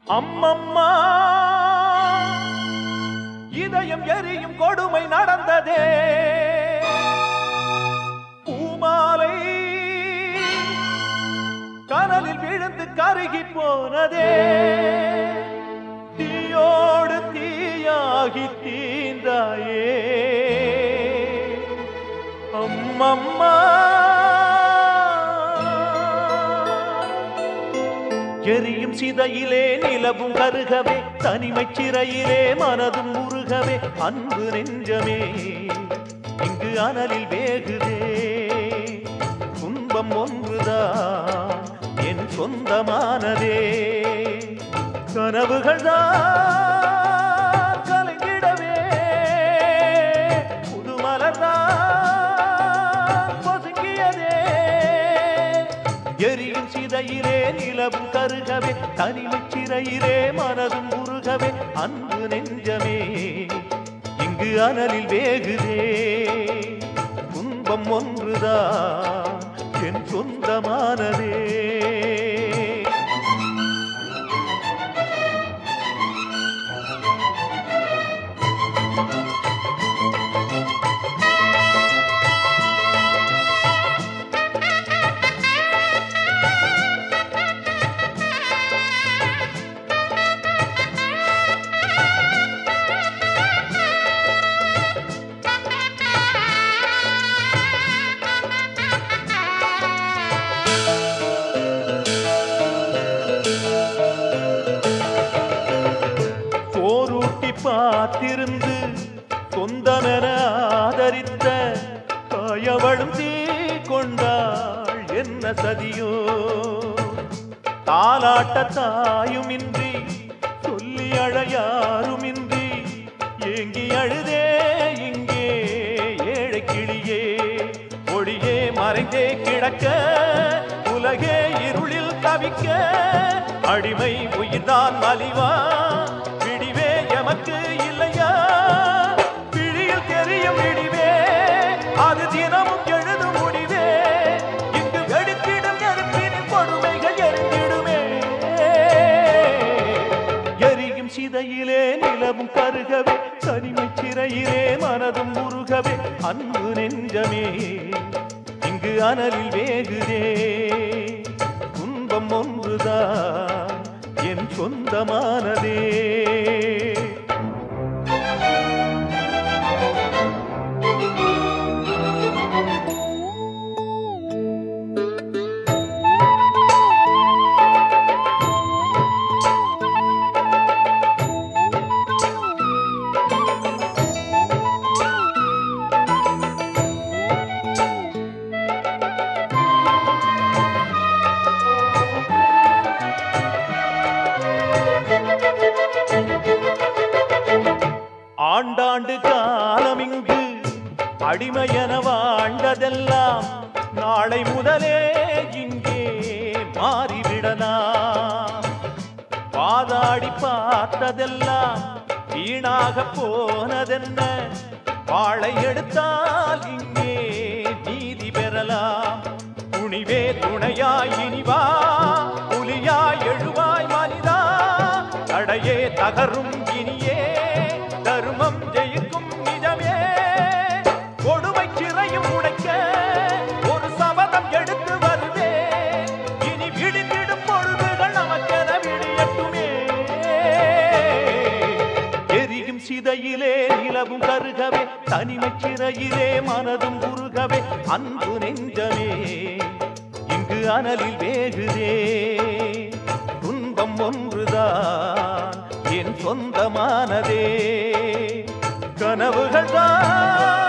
அம்மம்மா இதயம் எரியும் கொடுமை நடந்ததே பூமாலை கனலில் விழுந்து கருகி போனதே தீயோடு தீயாகி தீந்தாயே அம்மம்மா எரியும் சிதையிலே நிலவும் கருகவே தனிமைச் சிறையிலே மனதும் உருகவே அன்பு நெஞ்சமே இங்கு அனலில் வேகுதே துன்பம் ஒன்றுதான் என் சொந்தமானதே கனவுகள் தான் கலங்கிடவே புதுமலர்தான் பொசுங்கியதே எரியும் சிதையிலே நிலவும் கருகவே தனிமைச் சிறையிலே மனதும் உருகவே அன்பு நெஞ்சமே இங்கு அனலில் வேகுதே துன்பம் ஒன்றுதான் என் சொந்தமானதே போரூட்டி பார்த்திருந்து சொந்தமென ஆதரித்த தாயவளும் தீ கொண்டாள் என்ன சதியோ தாலாட்ட தாயுமின்றி சொல்லி அழையாருமின்றி ஏங்கி அழுதே இங்கே ஏழை கிளியே ஒளியே மறைந்தே கிடக்க உலகே இருளில் தவிக்க அடிமை உயிர்தான் மலிவா விடிவே எமக்கு இல்லையா விழியில் தெரியும் விடிவே அது தினமும் எழுதும் முடிவே இங்கு வெடித்திடும் நெருப்பினின் கொடுமைகள் எரிந்திடுமே எரியும் சிதையிலே நிலவும் கருகவே தனிமைச் சிறையிலே மனதும் உருகவே அன்பு நெஞ்சமே இங்கு அனலில் வேகுதே துன்பம் ஒன்றுதான் என் சொந்தமானதே ஆண்டாண்டு காலம் இங்கு அடிமையென வாழ்ந்ததெல்லாம் நாளை முதலே இங்கே மாறிவிடலாம் பாதாடி பார்த்ததெல்லாம் வீணாக போனதென்ன வாழை எடுத்தால் இங்கே நீதி பெறலாம் துணிவே துணையாய் இனிவா புலியாய் எழுவாய் மனிதா தடையே தகரும் இனியே தருமம் ஜெயிக்கும் நிஜமே கொடுமை சிறையும் உடைக்க ஒரு சபதம் எடுத்து வருவே இனி விழித்திடும் பொழுதுகள் நமக்கென விடியட்டுமே எரியும் சிதையிலே நிலவும் கருகவே தனிமைச் சிறையிலே மனதும் உருகவே அன்பு நெஞ்சமே இங்கு அனலில் வேகுதே துன்பம் ஒன்றுதான் என் சொந்தமானதே கனவுகள் தான்